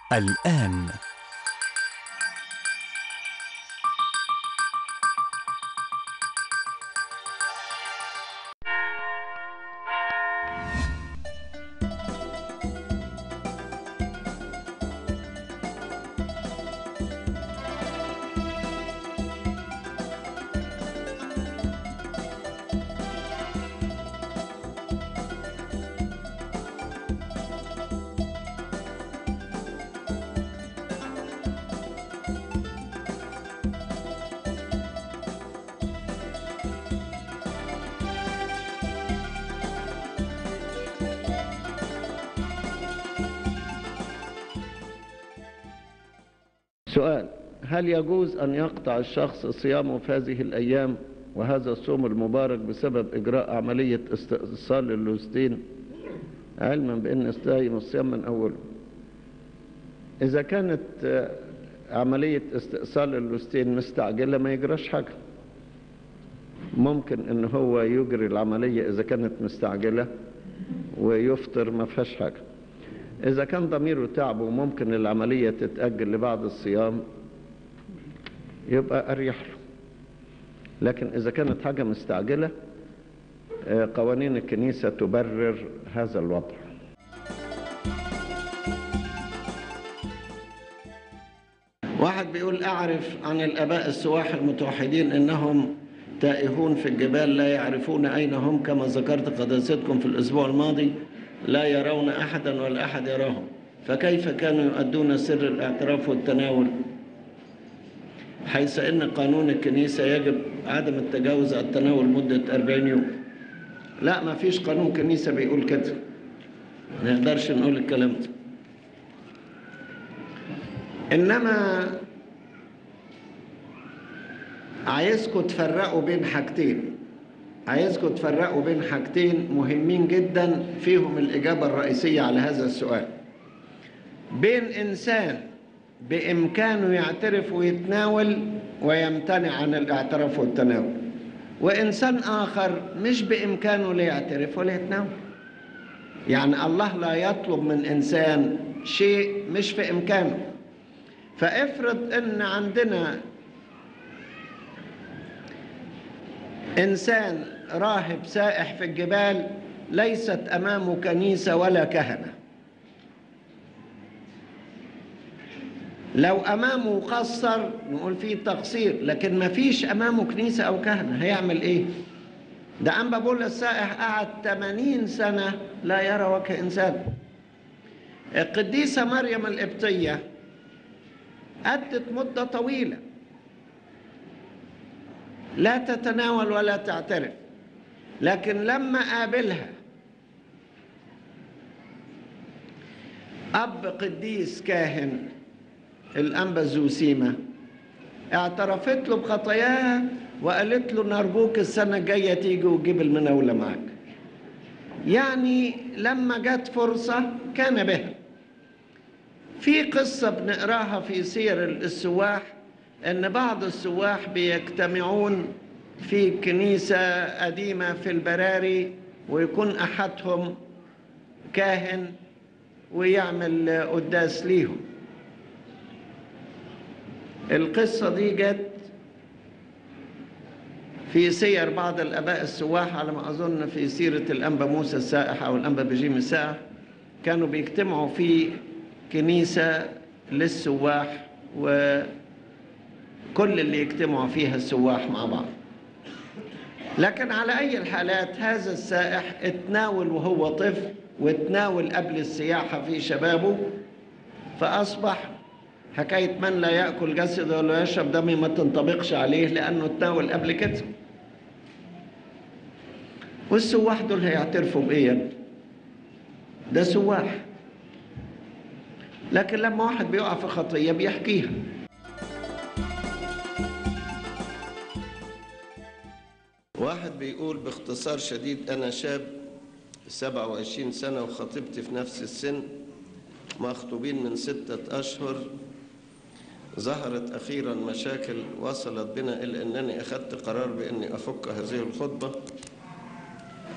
الآن سؤال هل يجوز أن يقطع الشخص صيامه في هذه الأيام وهذا الصوم المبارك بسبب إجراء عملية استئصال اللوستين علما بأن يستهيم الصيام من أوله إذا كانت آه، عملية استئصال اللوستين مستعجلة ما يجراش حاجة ممكن ان هو يجري العملية اذا كانت مستعجلة ويفطر ما فيهاش حاجة اذا كان ضميره تعبه وممكن العملية تتأجل لبعد الصيام يبقى اريح له لكن اذا كانت حاجة مستعجلة آه، قوانين الكنيسة تبرر هذا الوضع واحد بيقول أعرف عن الآباء السواح المتوحدين إنهم تائهون في الجبال لا يعرفون أين هم كما ذكرت قداستكم في الأسبوع الماضي لا يرون أحدا ولا أحد يراهم فكيف كانوا يؤدون سر الاعتراف والتناول حيث أن قانون الكنيسة يجب عدم التجاوز على التناول مدة 40 يوم لا ما فيش قانون كنيسة بيقول كده ما نقدرش نقول الكلام ده إنما عايزكم تفرقوا بين حاجتين عايزكم تفرقوا بين حاجتين مهمين جدا فيهم الإجابة الرئيسية على هذا السؤال بين إنسان بإمكانه يعترف ويتناول ويمتنع عن الاعتراف والتناول وإنسان آخر مش بإمكانه لا يعترف ولا يتناول يعني الله لا يطلب من إنسان شيء مش في إمكانه فافرض ان عندنا انسان راهب سائح في الجبال ليست امامه كنيسه ولا كهنه لو امامه قصر نقول فيه تقصير لكن ما فيش امامه كنيسه او كهنه هيعمل ايه ده انبا بولا السائح قعد 80 سنه لا يرى وجه انسان القديسه مريم القبطيه أدت مدة طويلة لا تتناول ولا تعترف لكن لما قابلها أب قديس كاهن الأنبا زوسيمة اعترفت له بخطاياها وقالت له نرجوك السنة الجاية تيجي وتجيب المناولة معاك يعني لما جت فرصة كان بها في قصة بنقراها في سير السواح ان بعض السواح بيجتمعون في كنيسة قديمة في البراري ويكون احدهم كاهن ويعمل قداس ليهم القصة دي جت في سير بعض الاباء السواح على ما اظن في سيرة الانبا موسى السائح او الانبا بجيم السائح كانوا بيجتمعوا في كنيسة للسواح وكل اللي يجتمعوا فيها السواح مع بعض لكن على أي الحالات هذا السائح اتناول وهو طفل واتناول قبل السياحة في شبابه فأصبح حكاية من لا يأكل جسد ولا يشرب دمي ما تنطبقش عليه لأنه اتناول قبل كده والسواح دول هيعترفوا بإيه يا ابني؟ ده سواح لكن لما واحد بيقع في خطية بيحكيها واحد بيقول باختصار شديد أنا شاب 27 سنة وخطيبتي في نفس السن مخطوبين من ستة أشهر ظهرت أخيرا مشاكل وصلت بنا إلى أنني أخذت قرار بأني أفك هذه الخطبة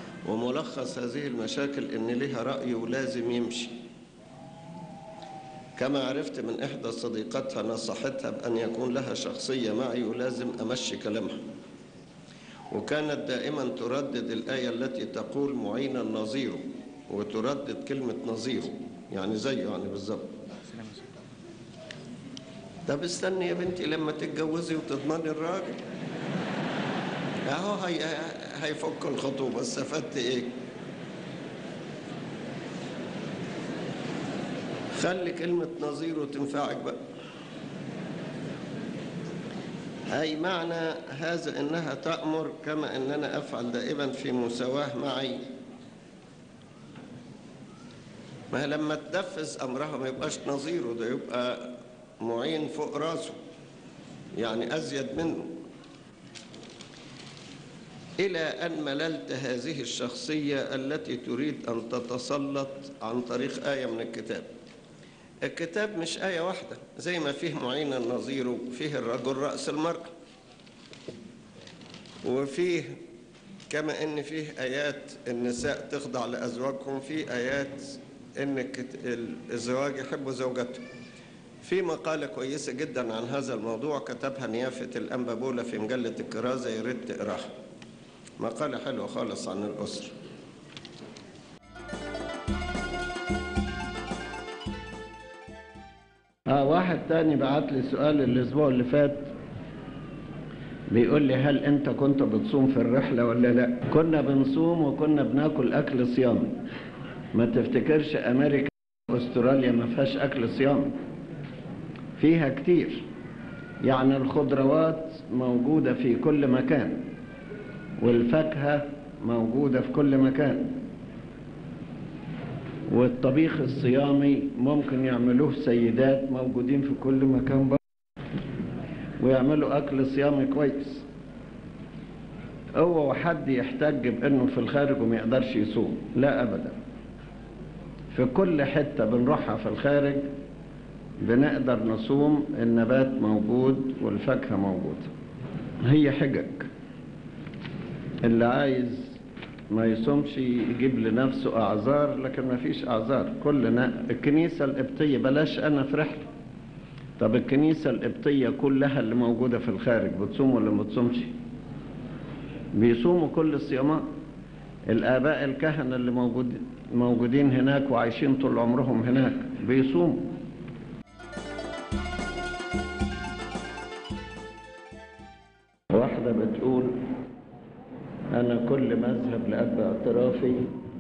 وملخص هذه المشاكل أن لها رأي ولازم يمشي كما عرفت من إحدى صديقاتها نصحتها بأن يكون لها شخصية معي ولازم أمشي كلامها وكانت دائما تردد الآية التي تقول معينا نظيره وتردد كلمة نظيره يعني زيه يعني بالظبط طب استني يا بنتي لما تتجوزي وتضمني الراجل اهو هي هيفك الخطوبة استفدت ايه خلي كلمة نظيره تنفعك بقى أي معنى هذا أنها تأمر كما أننا أفعل دائما في مساواة معي ما لما تنفذ أمرها ما يبقاش نظيره ده يبقى معين فوق راسه يعني أزيد منه إلى أن مللت هذه الشخصية التي تريد أن تتسلط عن طريق آية من الكتاب الكتاب مش آية واحدة زي ما فيه معين النظير فيه الرجل رأس المرأة وفيه كما ان فيه ايات النساء تخضع لازواجهم في ايات ان الزواج يحب زوجته في مقالة كويسة جدا عن هذا الموضوع كتبها نيافة الأنبا بولا في مجلة الكرازة يا ريت تقراها مقالة حلوة خالص عن الأسرة اه واحد تاني بعت لي سؤال الاسبوع اللي فات بيقول لي هل انت كنت بتصوم في الرحله ولا لا كنا بنصوم وكنا بناكل اكل صيامي ما تفتكرش امريكا واستراليا ما فيهاش اكل صيامي فيها كتير يعني الخضروات موجوده في كل مكان والفاكهه موجوده في كل مكان والطبيخ الصيامي ممكن يعملوه سيدات موجودين في كل مكان بقى ويعملوا أكل صيامي كويس هو حد يحتج بأنه في الخارج وما يقدرش يصوم لا أبدا في كل حتة بنروحها في الخارج بنقدر نصوم النبات موجود والفاكهة موجودة هي حجج اللي عايز ما يصومش يجيب لنفسه أعذار لكن ما فيش أعذار كلنا الكنيسة القبطية بلاش أنا في رحلة طب الكنيسة القبطية كلها اللي موجودة في الخارج بتصوم ولا ما بتصومش بيصوموا كل الصيامات الآباء الكهنة اللي موجود موجودين هناك وعايشين طول عمرهم هناك بيصوموا واحدة بتقول أنا كل ما أذهب لأب اعترافي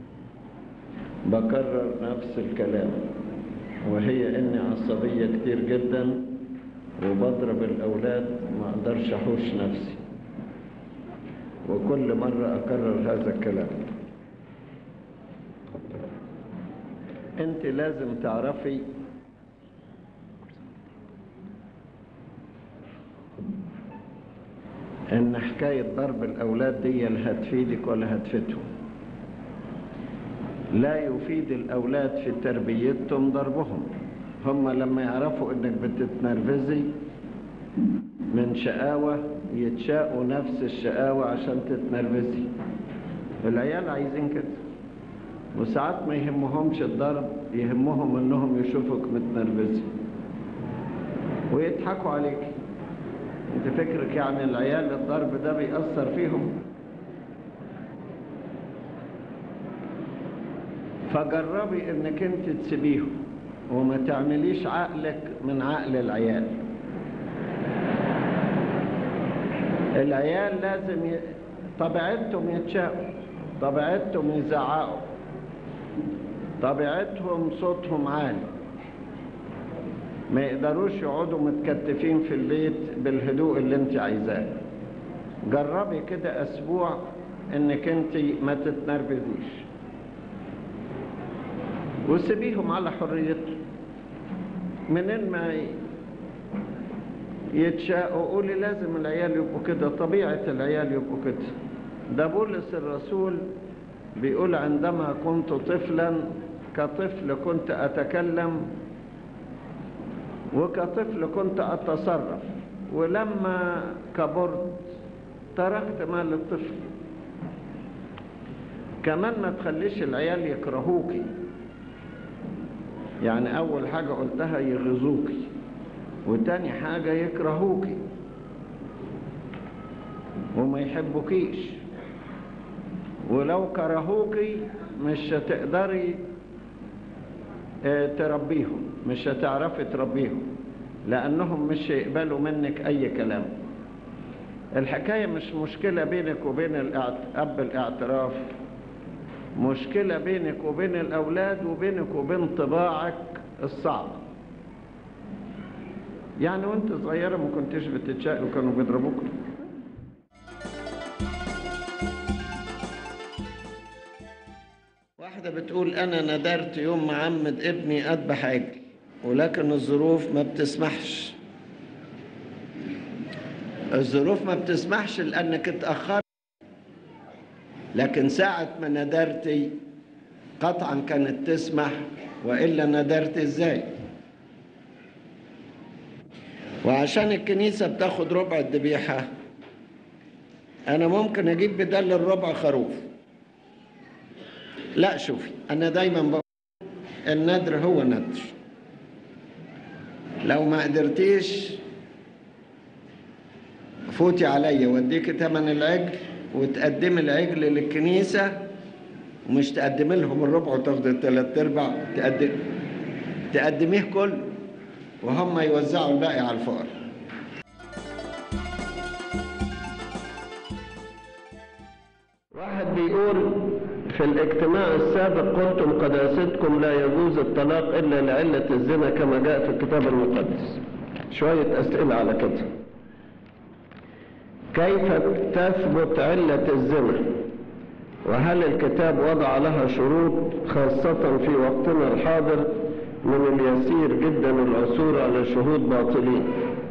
بكرر نفس الكلام وهي إني عصبية كتير جدا وبضرب الأولاد ما أقدرش أحوش نفسي وكل مرة أكرر هذا الكلام أنت لازم تعرفي ان حكاية ضرب الاولاد دي لا هتفيدك ولا هتفيدهم لا يفيد الاولاد في تربيتهم ضربهم هم لما يعرفوا انك بتتنرفزي من شقاوة يتشاقوا نفس الشقاوة عشان تتنرفزي العيال عايزين كده وساعات ما يهمهمش الضرب يهمهم انهم يشوفوك متنرفزي ويضحكوا عليك انت فكرك يعني العيال الضرب ده بيأثر فيهم فجربي انك انت تسيبيهم وما تعمليش عقلك من عقل العيال العيال لازم ي... طبيعتهم يتشاقوا طبيعتهم يزعقوا طبيعتهم صوتهم عالي ما يقدروش يقعدوا متكتفين في البيت بالهدوء اللي انت عايزاه جربي كده اسبوع انك انت ما تتنرفزيش وسيبيهم على حريتهم منين ما يتشاقوا قولي لازم العيال يبقوا كده طبيعة العيال يبقوا كده ده بولس الرسول بيقول عندما كنت طفلا كطفل كنت أتكلم وكطفل كنت أتصرف ولما كبرت تركت ما للطفل كمان ما تخليش العيال يكرهوكي يعني أول حاجة قلتها يغزوكي وتاني حاجة يكرهوكي وما يحبوكيش ولو كرهوكي مش هتقدري تربيهم مش هتعرفي تربيهم لأنهم مش هيقبلوا منك أي كلام الحكاية مش مشكلة بينك وبين أب الاعتراف مشكلة بينك وبين الأولاد وبينك وبين طباعك الصعبة يعني وانت صغيرة ما كنتش بتتشقل وكانوا بيضربوك واحدة بتقول أنا ندرت يوم معمد ابني أذبح عجل ولكن الظروف ما بتسمحش الظروف ما بتسمحش لأنك اتأخرت لكن ساعة ما ندرتي قطعا كانت تسمح وإلا ندرت إزاي وعشان الكنيسة بتاخد ربع الذبيحة أنا ممكن أجيب بدل الربع خروف لا شوفي أنا دايما بقول الندر هو ندر لو ما قدرتيش فوتي عليا واديك تمن العجل وتقدمي العجل للكنيسة ومش تقدمي لهم الربع وتاخد الثلاث ارباع تقدم تقدميه كله وهم يوزعوا الباقي على الفقراء واحد بيقول في الاجتماع السابق قلتم قداستكم لا يجوز الطلاق إلا لعلة الزنا كما جاء في الكتاب المقدس شوية أسئلة على كده كيف تثبت علة الزنا وهل الكتاب وضع لها شروط خاصة في وقتنا الحاضر من اليسير جدا العثور على شهود باطلين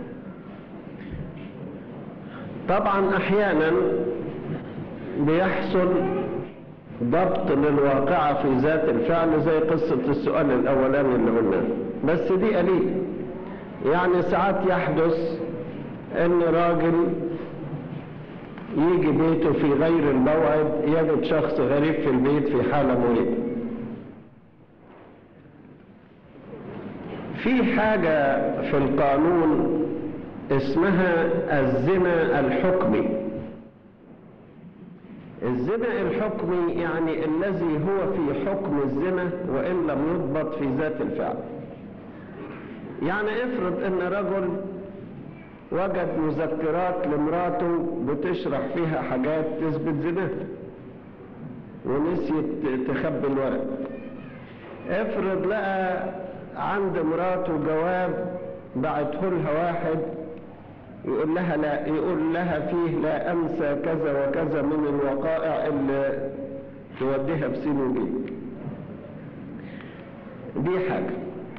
طبعا احيانا بيحصل ضبط للواقعة في ذات الفعل زي قصة السؤال الأولاني اللي قلناه بس دي قليل يعني ساعات يحدث ان راجل يجي بيته في غير الموعد يجد شخص غريب في البيت في حالة مريبة في حاجة في القانون اسمها الزنا الحكمي الزنا الحكمي يعني الذي هو في حكم الزنا وإن لم يضبط في ذات الفعل يعني افرض ان رجل وجد مذكرات لمراته بتشرح فيها حاجات تثبت زناها ونسيت تخبي الورق افرض لقى عند مراته جواب بعته لها واحد يقول لها لا يقول لها فيه لا انسى كذا وكذا من الوقائع اللي توديها بسين وجيم دي حاجه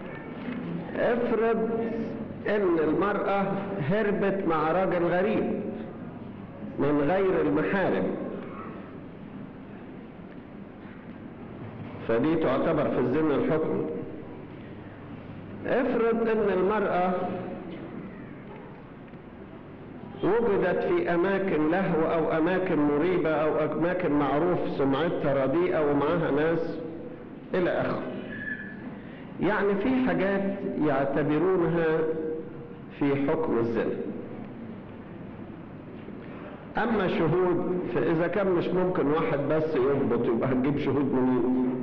افرض ان المرأة هربت مع راجل غريب من غير المحارم فدي تعتبر في الزنا الحكمي افرض ان المرأة وجدت في اماكن لهو او اماكن مريبة او اماكن معروف سمعتها رديئة ومعاها ناس الى اخره يعني في حاجات يعتبرونها في حكم الزنا اما شهود فاذا كان مش ممكن واحد بس يضبط يبقى هنجيب شهود منين